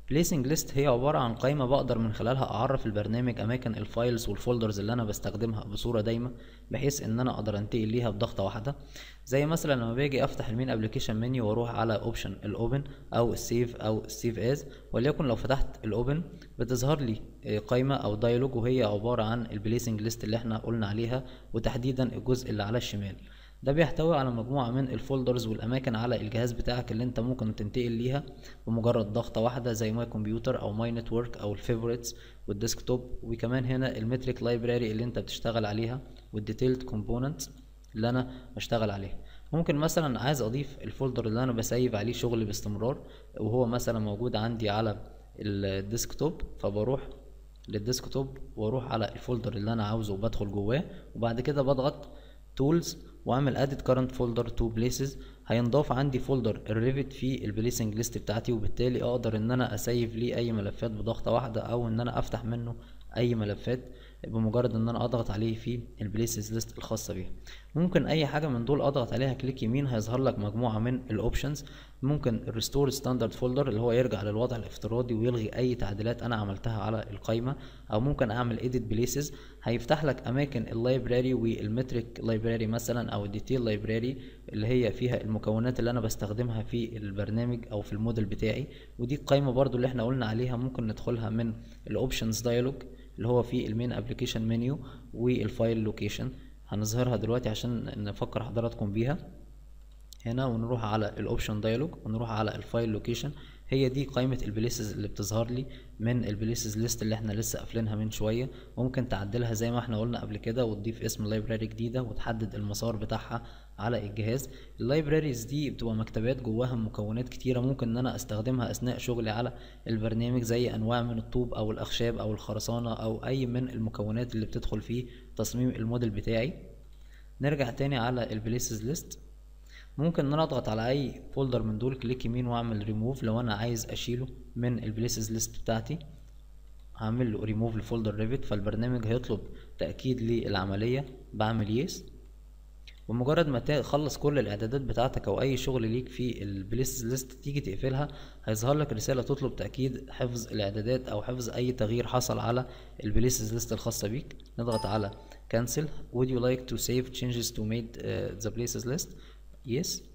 placing list هي عبارة عن قائمة بقدر من خلالها أعرف البرنامج أماكن الفايلز والفولدرز اللي أنا بستخدمها بصورة دايمة بحيث إن أنا أقدر أنتقل ليها بضغطة واحدة زي مثلا لما باجي أفتح المين أبلكيشن منيو وأروح على أوبشن الأوبن أو السيف أو السيف از وليكن لو فتحت الأوبن بتظهر لي قائمة أو دايلوج وهي عبارة عن البليسنج ليست اللي احنا قلنا عليها وتحديدا الجزء اللي على الشمال ده بيحتوي على مجموعة من الفولدرز والأماكن على الجهاز بتاعك اللي أنت ممكن تنتقل ليها بمجرد ضغطة واحدة زي ماي كمبيوتر أو ماي نتورك أو الفيفوريتس والديسكتوب وكمان هنا المتريك لايبراري اللي أنت بتشتغل عليها والديتيلد كومبوننتس اللي أنا بشتغل عليها ممكن مثلا عايز أضيف الفولدر اللي أنا بسيف عليه شغل باستمرار وهو مثلا موجود عندي على الديسكتوب فبروح للديسكتوب واروح على الفولدر اللي انا عاوزه وبدخل جواه وبعد كده بضغط تولز واعمل اديت كارنت فولدر تو بليسز هينضاف عندي فولدر الريفت في البليسنج ليست بتاعتي وبالتالي اقدر ان انا اسيف ليه اي ملفات بضغطه واحده او ان انا افتح منه اي ملفات بمجرد ان انا اضغط عليه في البليسز ليست الخاصه بيها ممكن اي حاجه من دول اضغط عليها كليك يمين هيظهر لك مجموعه من الاوبشنز ممكن الريستور ستاندرد فولدر اللي هو يرجع للوضع الافتراضي ويلغي اي تعديلات انا عملتها على القائمه او ممكن اعمل اديت بليسز هيفتح لك اماكن اللايبراري والمتريك لايبراري مثلا او الديتيل لايبراري اللي هي فيها المكونات اللي انا بستخدمها في البرنامج او في الموديل بتاعي ودي القائمه برضو اللي احنا قلنا عليها ممكن ندخلها من الاوبشنز دايلوج اللي هو في المين ابلكيشن منيو والفايل لوكيشن هنظهرها دلوقتي عشان نفكر حضراتكم بيها هنا ونروح على الاوبشن دايلوج ونروح على الفايل لوكيشن هي دي قائمة البليسز اللي بتظهر لي من البليسز ليست اللي احنا لسه قافلينها من شوية ممكن تعدلها زي ما احنا قلنا قبل كده وتضيف اسم لايبراري جديدة وتحدد المسار بتاعها على الجهاز اللايبراريز دي بتبقى مكتبات جواها مكونات كتيرة ممكن ان انا استخدمها اثناء شغلي على البرنامج زي انواع من الطوب او الاخشاب او الخرسانة او اي من المكونات اللي بتدخل في تصميم الموديل بتاعي نرجع تاني على البليسز ليست ممكن ان انا اضغط على اي فولدر من دول كليك يمين واعمل ريموف لو انا عايز اشيله من البليسز ليست بتاعتي هعمل له ريموف لفولدر ريفت فالبرنامج هيطلب تاكيد للعمليه بعمل يس بمجرد ما تخلص كل الاعدادات بتاعتك او اي شغل ليك في البليسز ليست تيجي تقفلها هيظهر لك رساله تطلب تاكيد حفظ الاعدادات او حفظ اي تغيير حصل على البليسز ليست الخاصه بيك نضغط على cancel would you like to save changes to made uh, the places list yes